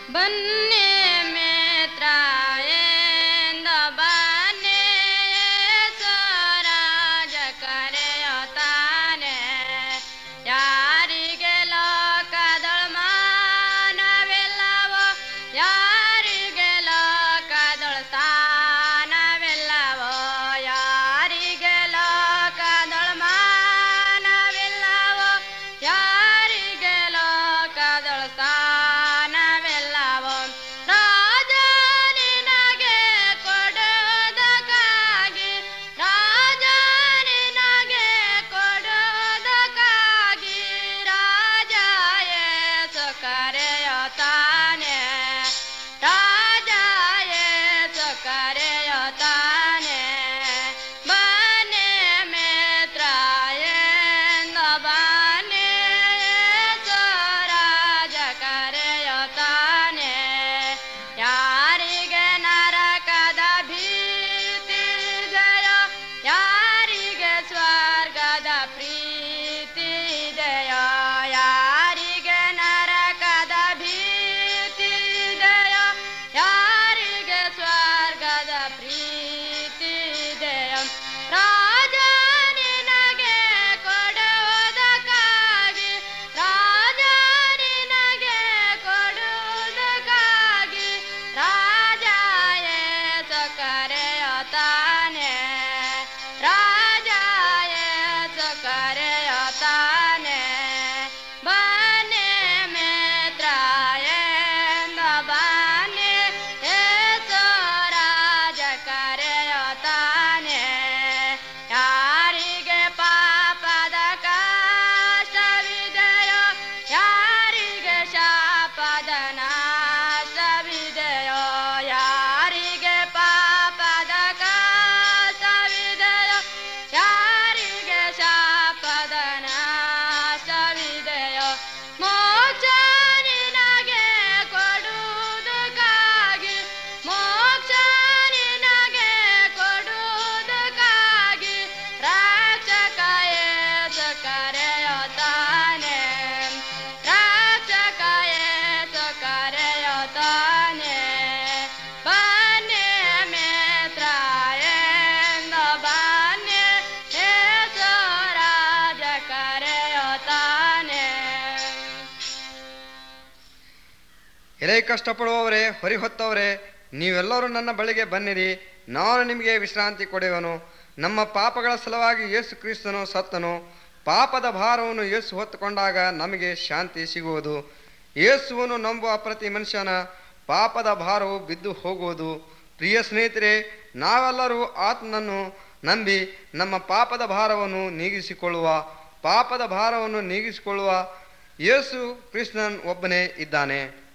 ಬನ್ನಿ ಮಿತ್ರ ಎಂದ ಬನ್ನಿ ಸ್ವರಾಜ ಕರೆಯುತ್ತಾನೆ ಯಾರಿಗೆ ಲೋಕದೊಳ ಮಾನವಿಲ್ಲವೋ ಯಾರಿಗೆ ಲೋಕದೊಳ ಸ್ಥಾನವಿಲ್ಲವೋ ಯಾರಿಗೆ ಲೋಕದೊಳ ಮಾನವಿಲ್ಲವೋ ಯಾರಿಗೆ ಲೋಕದೊಳ ಸ್ಥಾನವಿಲ್ಲವೋ ರಾಜ ನಿನಗೆ ಕೊಡುವುದಕ್ಕಾಗಿ ರಾಜ ನಿನಗೆ ಕೊಡುವುದಕ್ಕಾಗಿ ರಾಜ ಯೇಸು ಕರೆಯುತ್ತಾನೆ ರಾಜ ಯೇಸು ಕರೆಯುತ್ತಾನೆ ಬನ್ನಿ ಮಿತ್ರ ಎಂದು ಬನ್ನಿ ಯೇಸು ರಾಜ ಕರೆಯುತ್ತಾನೆ ಯಾರಿಗೆ ನರಕದ ಭೀತಿ ಇದೆಯೋ ಯಾರಿಗೆ ಸ್ವರ್ಗದ ಪ್ರೀತಿ ಇದೆಯೋ ಯಾರಿಗೆ ನರಕದ ಭೀತಿ ಇದೆಯೋ ಯಾರಿಗೆ ಸ್ವರ್ಗದ ಪ್ರೀತಿ ಇದೆಯೋ ರಾಜ ನಿನಗೆ ಕೊಡುವುದಕ್ಕಾಗಿ ರಾಜ ನಿನಗೆ ಕೊಡುವುದಕ್ಕಾಗಿ ರಾಜ ಯೇಸು ಕರೆಯುತ್ತಾನೆ ರಾಜ ಯೇಸು ಕರೆಯುತ್ತಾನೆ ಬನ್ನಿ ಮಿತ್ರ ಎಂದ ಬನ್ನಿ ಯೇಸು ರಾಜ ಕರೆಯುತ್ತಾನೆ ಯಾರಿಗೆ ಪಾಪದ ಕಷ್ಟವಿದೆಯೋ ಯಾರಿಗೆ ಶಾಪದ ನಾಶವಿದೆಯೋ ಯಾರಿಗೆ ಪಾಪದ ಕಷ್ಟವಿದೆಯೋ ಯಾರಿಗೆ ಶಾಪದ ನಾಶವಿದೆಯೋ ಮೋಕ್ಷ ನಿನಗೆ ಕೊಡುವುದಕ್ಕಾಗಿ ಮೋಕ್ಷ ನಿನಗೆ ಕೊಡುವುದಕ್ಕಾಗಿ ರಕ್ಷಕ ಯೇಸು ಕರೆಯುತ್ತಾನೆ ರಕ್ಷಕ ಯೇಸು ಕರೆಯುತ್ತಾನೆ ಬನ್ನಿ ಮಿತ್ರ ಎಂದು ಬನ್ನಿ ಯೇಸು ರಾಜ ಕರೆಯುತ್ತಾನೆ ಎಲೆ ಕಷ್ಟಪಡುವವರೇ ಹೊರಿ ಹೊತ್ತವರೇ ನೀವೆಲ್ಲರೂ ನನ್ನ ಬಳಿಗೆ ಬನ್ನಿರಿ ನಾನು ನಿಮಗೆ ವಿಶ್ರಾಂತಿ ಕೊಡುವನು ನಮ್ಮ ಪಾಪಗಳ ಸಲುವಾಗಿ ಯೇಸು ಕ್ರಿಸ್ತನು ಸತ್ತನು ಪಾಪದ ಭಾರವನ್ನು ಯೇಸು ಹೊತ್ತುಕೊಂಡಾಗ ನಮಗೆ ಶಾಂತಿ ಸಿಗುವುದು ಯೇಸುವನ್ನು ನಂಬುವ ಪ್ರತಿ ಮನುಷ್ಯನ ಪಾಪದ ಭಾರವು ಬಿದ್ದು ಹೋಗುವುದು ಪ್ರಿಯ ಸ್ನೇಹಿತರೆ ನಾವೆಲ್ಲರೂ ಆತನನ್ನು ನಂಬಿ ನಮ್ಮ ಪಾಪದ ಭಾರವನ್ನು ನೀಗಿಸಿಕೊಳ್ಳುವ ಪಾಪದ ಭಾರವನ್ನು ನೀಗಿಸಿಕೊಳ್ಳುವ ಯೇಸು ಕೃಷ್ಣನ್ ಒಬ್ಬನೇ ಇದ್ದಾನೆ